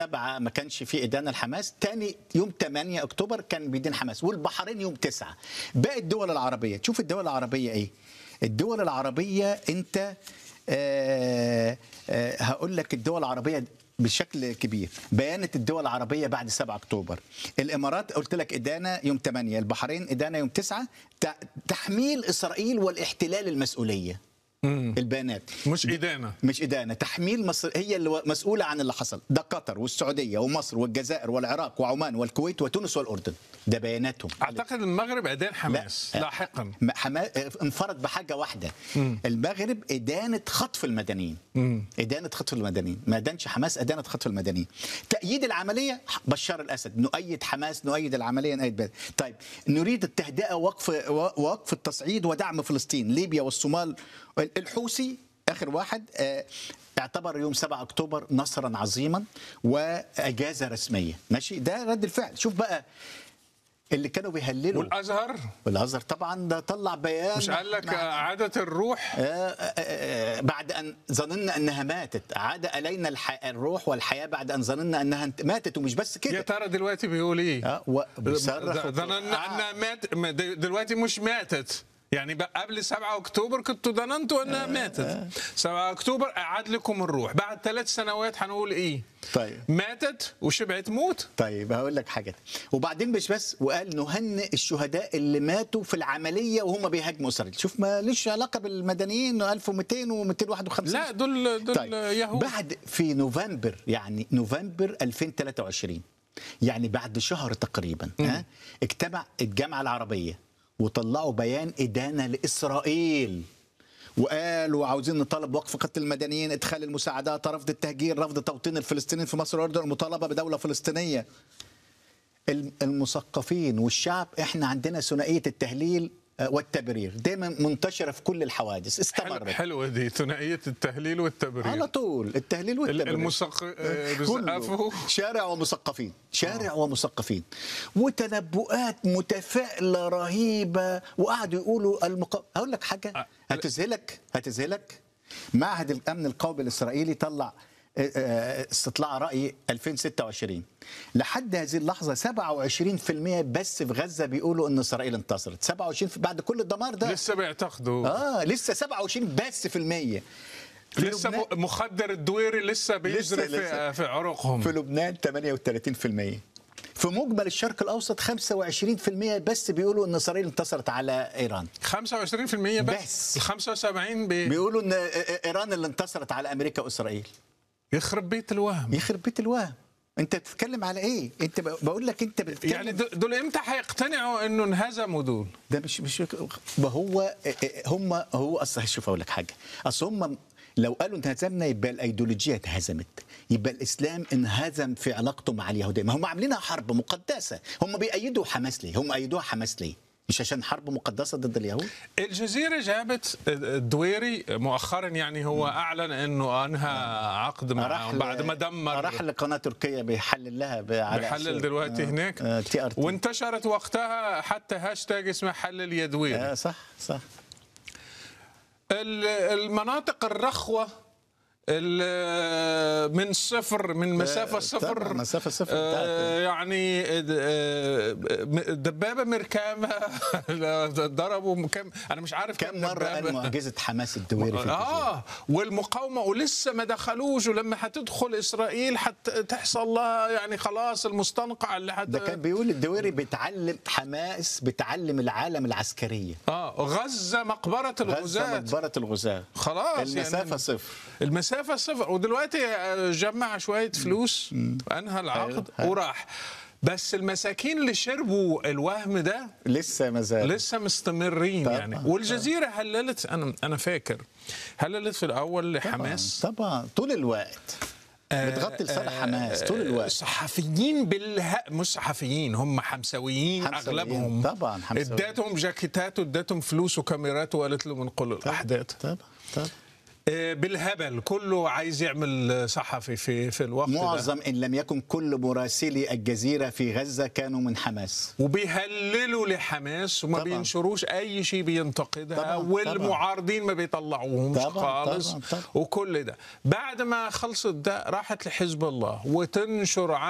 سبعة ما كانش في إدانة لحماس تاني يوم 8 أكتوبر كان بيدين حماس والبحرين يوم 9 باقي الدول العربية تشوف الدول العربية إيه الدول العربية أنت آه آه هقول لك الدول العربية بشكل كبير بيانت الدول العربية بعد 7 أكتوبر الإمارات قلت لك إدانة يوم 8 البحرين إدانة يوم 9 تحميل إسرائيل والاحتلال المسؤولية البيانات مش إدانة مش إدانة تحميل مصر هي اللي مسؤولة عن اللي حصل ده قطر والسعودية ومصر والجزائر والعراق وعمان والكويت وتونس والأردن ده بياناتهم أعتقد المغرب أدان حماس لا. لاحقا حما... انفرد بحاجة واحدة مم. المغرب إدانة خطف المدنيين مم. إدانة خطف المدنيين ما أدانش حماس أدانة خطف المدنيين تأييد العملية بشار الأسد نؤيد حماس نؤيد العملية نؤيد بلد. طيب نريد التهدئة وقف وقف التصعيد ودعم فلسطين ليبيا والصومال الحوثي اخر واحد آه، اعتبر يوم 7 اكتوبر نصرا عظيما واجازه رسميه ماشي ده رد الفعل شوف بقى اللي كانوا بيهللوا والازهر والازهر طبعا ده طلع بيان مش قال لك مع- اعاده الروح آه، آه، آه، بعد ان ظننا انها ماتت عاد الينا الح... الروح والحياه بعد ان ظننا انها انت- ماتت ومش بس يا كده ترى دلوقتي بيقول ايه؟ اه و- بيصرخ ظننا انها مات ما- دلوقتي مش ماتت يعني بقى قبل 7 اكتوبر كنتوا ظننتوا انها ماتت 7 اكتوبر اعاد لكم الروح بعد ثلاث سنوات هنقول ايه؟ طيب ماتت وشبعت موت طيب هقول لك حاجه وبعدين مش بس وقال نهنئ الشهداء اللي ماتوا في العمليه وهم بيهاجموا اسرائيل شوف ما ليش علاقه بالمدنيين 1200 و251 لا دول دول طيب يهود بعد في نوفمبر يعني نوفمبر 2023 يعني بعد شهر تقريبا ها اجتمع الجامعه العربيه وطلعوا بيان ادانه لاسرائيل وقالوا عاوزين نطالب وقف قتل المدنيين ادخال المساعدات رفض التهجير رفض توطين الفلسطينيين في مصر والاردن المطالبه بدوله فلسطينيه الم- المثقفين والشعب احنا عندنا ثنائيه التهليل آه، والتبرير دايما منتشره في كل الحوادث حلو- استمرت حلوه دي ثنائيه التهليل والتبرير على طول التهليل والتبرير المثق آه، كله. بيسقفوا شارع ومثقفين شارع ومثقفين وتنبؤات متفائله رهيبه وقعدوا يقولوا المق... هقول لك حاجه أه. هتذهلك هتذهلك معهد الامن القومي الاسرائيلي طلع آه، آه، استطلاع راي 2026 لحد هذه اللحظه 27% بس في غزه بيقولوا ان اسرائيل انتصرت 27 في- بعد كل الدمار ده لسه بيعتقدوا اه لسه 27 بس في المية في لسه لبنان- م- مخدر الدويري لسه بيجري لسه- في في عروقهم في لبنان 38% في مجمل الشرق الاوسط 25% بس بيقولوا ان اسرائيل انتصرت على ايران 25% بس, بس. ال 75 بي... بيقولوا ان ايران اللي انتصرت على امريكا واسرائيل يخرب بيت الوهم يخرب بيت الوهم انت بتتكلم على ايه انت ب- بقول لك انت بتتكلم يعني دول دول امتى هيقتنعوا انه انهزموا دول؟ ده مش مش ما هو هم هو اصل شوف اقول لك حاجه اصل هم لو قالوا انهزمنا يبقى الايديولوجيه اتهزمت يبقى الاسلام انهزم في علاقته مع اليهوديه ما هم عاملينها حرب مقدسه هم بيأيدوا حماس ليه هم أيدوها حماس ليه مش عشان حرب مقدسه ضد اليهود الجزيرة جابت الدويري مؤخرا يعني هو أعلن أنه أنهى عقد معهم ل- بعد ما دمر راح لقناه تركيا بيحلل لها ب- على بحلل أساس- دلوقتي آه، هناك آه، تي ار تي وانتشرت وقتها حتى هاشتاج اسمه حلل يا دويري آه صح صح ال- المناطق الرخوة ال- من صفر من مسافة طبعاً، صفر مسافة صفر آه، بتاعت- يعني آه، دبابة مركبة ضربوا كم أنا مش عارف كم مره قال دبابة. معجزه حماس الدويري في الجزيرة. اه والمقاومه ولسه ما دخلوش ولما هتدخل اسرائيل هتحصل لها يعني خلاص المستنقع اللي حت... ده كان بيقول الدويري بتعلم حماس بتعلم العالم العسكريه اه غزه مقبره غزه الغزاة مقبره الغزاه خلاص المسافه يعني صفر المسافه صفر ودلوقتي جمع شويه فلوس انهى العقد أيوة. وراح بس المساكين اللي شربوا الوهم ده لسه ما زال لسه مستمرين طبعاً. يعني والجزيره هللت انا انا فاكر هللت في الاول لحماس طبعا طول الوقت بتغطي لصالح حماس طول الوقت صحفيين بالها مش صحفيين هم حمسويين, حمسويين. اغلبهم طبعاً حمسويين. اديتهم جاكيتات واديتهم فلوس وكاميرات وقالت لهم انقلوا الاحداث طبعا طبعا آه، بالهبل كله عايز يعمل صحفي في في الوقت ده معظم ان لم يكن كل مراسلي الجزيره في غزه كانوا من حماس وبيهللوا لحماس وما طبعاً. بينشروش اي شيء بينتقدها طبعاً، والمعارضين ما بيطلعوهمش طبعاً، خالص طبعاً، طبعاً. وكل ده بعد ما خلصت ده راحت لحزب الله وتنشر